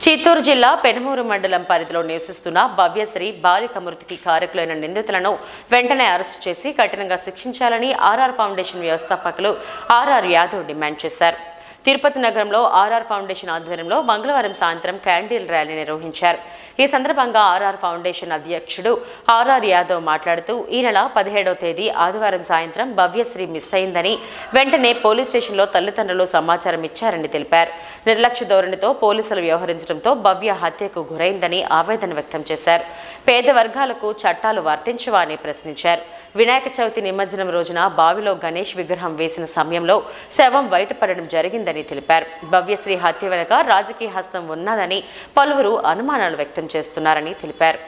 చిత్తూరు జిల్లా పెనుమూరు మండలం పరిధిలో నివసిస్తున్న భవ్యశ్రీ బాలిక మృతికి కారకులైన నిందితులను వెంటనే అరెస్టు చేసి కఠినంగా శిక్షించాలని ఆర్ఆర్ ఫౌండేషన్ వ్యవస్థాపకులు ఆర్ఆర్ యాదవ్ డిమాండ్ చేశారు తిరుపతి నగరంలో ఆర్ఆర్ ఫౌండేషన్ ఆధ్వర్యంలో మంగళవారం సాయంత్రం క్యాండిల్ ర్యాలీ నిర్వహించారు ఈ సందర్భంగా ఆర్ఆర్ ఫౌండేషన్ అధ్యక్షుడు ఆర్ఆర్ యాదవ్ మాట్లాడుతూ ఈ నెల పదిహేడవ తేదీ ఆదివారం సాయంత్రం భవ్యశ్రీ మిస్ అయిందని వెంటనే పోలీస్ స్టేషన్లో తల్లిదండ్రులు సమాచారం ఇచ్చారని తెలిపారు నిర్లక్ష్య ధోరణితో పోలీసులు వ్యవహరించడంతో భవ్య హత్యకు గురైందని ఆవేదన వ్యక్తం చేశారు పేద వర్గాలకు చట్టాలు వర్తించవా అని ప్రశ్నించారు వినాయక చవితి నిమజ్జనం రోజున బావిలో గణేష్ విగ్రహం వేసిన సమయంలో శవం బయటపడడం జరిగిందని తెలిపారు భవ్యశ్రీ హత్య వెనుక రాజకీయ హస్తం ఉన్నదని పలువురు అనుమానాలు వ్యక్తం చేస్తున్నారని తెలిపారు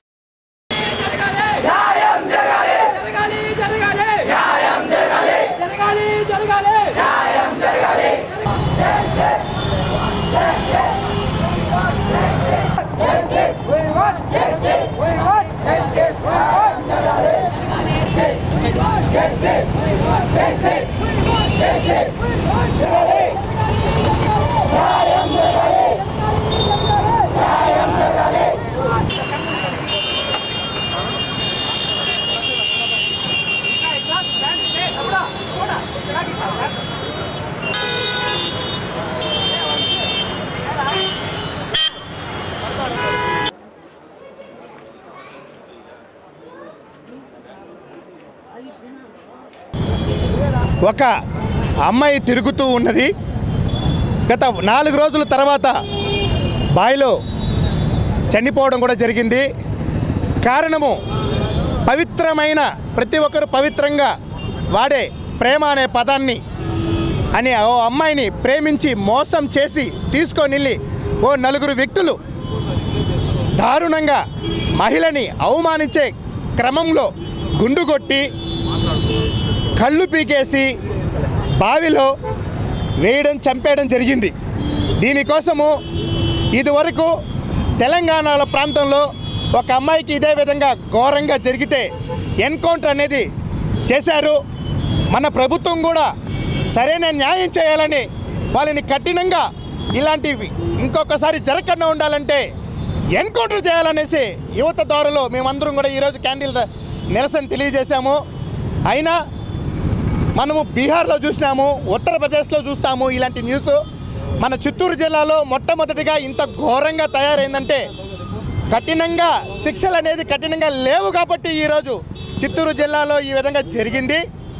జరగాలి జరగాలి జరగాలి జరగాలి ఒక అమ్మాయి తిరుగుతూ ఉన్నది గత నాలుగు రోజుల తర్వాత బావిలో చనిపోవడం కూడా జరిగింది కారణము పవిత్రమైన ప్రతి ఒక్కరు పవిత్రంగా వాడే ప్రేమ అనే పదాన్ని అని ఓ అమ్మాయిని ప్రేమించి మోసం చేసి తీసుకొని వెళ్ళి ఓ నలుగురు వ్యక్తులు దారుణంగా మహిళని అవమానించే క్రమంలో గుండు కొట్టి కళ్ళు పీకేసి బావిలో వేయడం చంపేయడం జరిగింది దీనికోసము ఇదివరకు తెలంగాణలో ప్రాంతంలో ఒక అమ్మాయికి ఇదే విధంగా ఘోరంగా జరిగితే ఎన్కౌంటర్ అనేది చేశారు మన ప్రభుత్వం కూడా సరైన న్యాయం చేయాలని వాళ్ళని కఠినంగా ఇలాంటివి ఇంకొకసారి జరగకుండా ఉండాలంటే ఎన్కౌంటర్ చేయాలనేసి యువత ద్వారాలో మేమందరం కూడా ఈరోజు క్యాండిల్ నిరసన తెలియజేశాము అయినా మనము బీహార్లో చూసినాము ఉత్తరప్రదేశ్లో చూస్తాము ఇలాంటి న్యూస్ మన చిత్తూరు జిల్లాలో మొట్టమొదటిగా ఇంత ఘోరంగా తయారైందంటే కఠినంగా శిక్షలు అనేది కఠినంగా లేవు కాబట్టి ఈరోజు చిత్తూరు జిల్లాలో ఈ విధంగా జరిగింది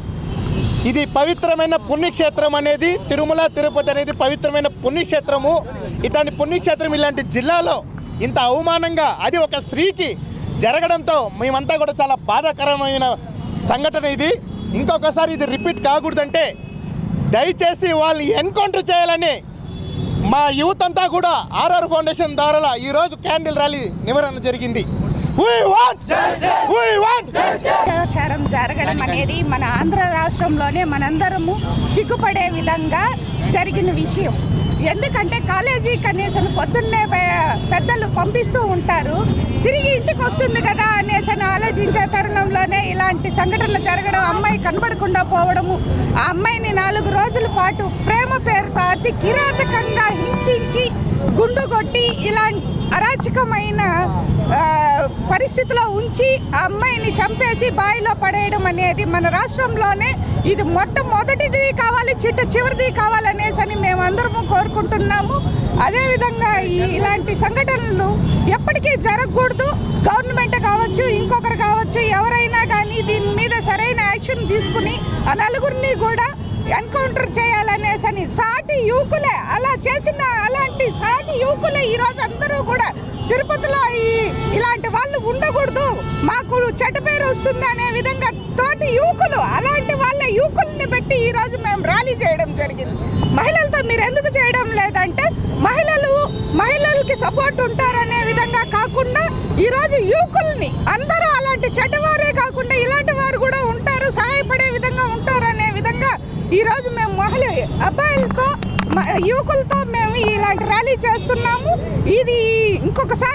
ఇది పవిత్రమైన పుణ్యక్షేత్రం అనేది తిరుమల తిరుపతి అనేది పవిత్రమైన పుణ్యక్షేత్రము ఇట్లాంటి పుణ్యక్షేత్రం ఇలాంటి జిల్లాలో ఇంత అవమానంగా అది ఒక స్త్రీకి జరగడంతో మేమంతా కూడా చాలా బాధాకరమైన సంఘటన ఇది ఇంకొకసారి ఇది రిపీట్ కాకూడదంటే దయచేసి వాళ్ళని ఎన్కౌంటర్ చేయాలని మా యూత్ అంతా కూడా ఆర్ఆర్ ఫౌండేషన్ ద్వారా ఈరోజు క్యాండిల్ ర్యాలీ నివారణ జరిగింది We want! We want! అత్యాచారం జరగడం అనేది మన ఆంధ్ర రాష్ట్రంలోనే మనందరము సిగ్గుపడే విధంగా జరిగిన విషయం ఎందుకంటే కాలేజీ కనీసం పొద్దున్నే పె- పెద్దలు పంపిస్తూ ఉంటారు తిరిగి ఇంటికి వస్తుంది కదా అనేసి అని ఆలోచించే తరుణంలోనే ఇలాంటి సంఘటనలు జరగడం అమ్మాయి కనబడకుండా పోవడము ఆ అమ్మాయిని నాలుగు రోజుల పాటు ప్రేమ పేరుతో అతి కిరాతకంగా హింసించి గుండు కొట్టి ఇలాంటి అరాచకమైన ఆ, పరిస్థితిలో ఉంచి ఆ అమ్మాయిని చంపేసి బావిలో పడేయడం అనేది మన రాష్ట్రంలోనే ఇది మొట్టమొదటిది కావాలి చిట్ట చివరిది కావాలనేసి అని మేము అందరము కోరుకుంటున్నాము అదేవిధంగా ఈ ఇలాంటి సంఘటనలు ఎప్పటికీ జరగకూడదు గవర్నమెంట్ కావచ్చు ఇంకొకరు కావచ్చు ఎవరైనా కానీ దీని మీద సరైన యాక్షన్ తీసుకుని ఆ నలుగురిని కూడా ఎన్కౌంటర్ చేయాలనేసి అని సాటి యువకులే అలా చేసిన అలాంటి సాటి యువకులే ఈరోజు అందరూ కూడా తిరుపతిలో ఈ ఇలాంటి వాళ్ళు ఉండకూడదు మాకు చెడ్డ పేరు వస్తుంది అనే విధంగా తోటి యువకులు అలాంటి వాళ్ళ యువకుల్ని పెట్టి ఈరోజు మేము ర్యాలీ చేయడం జరిగింది మహిళలతో మీరు ఎందుకు చేయడం లేదంటే మహిళలు మహిళలకి సపోర్ట్ ఉంటారనే విధంగా కాకుండా ఈరోజు యువకుల్ని అందరూ అలాంటి చెడ్డవారే కాకుండా ఇలాంటి వారు కూడా ఉంటారు సహాయపడే విధంగా ఉంటారనే విధంగా ఈరోజు మేము మహిళ అబ్బాయిలతో మ- యువకులతో మేము ఇలాంటి ర్యాలీ చేస్తున్నాము ఇది ఇంకొకసారి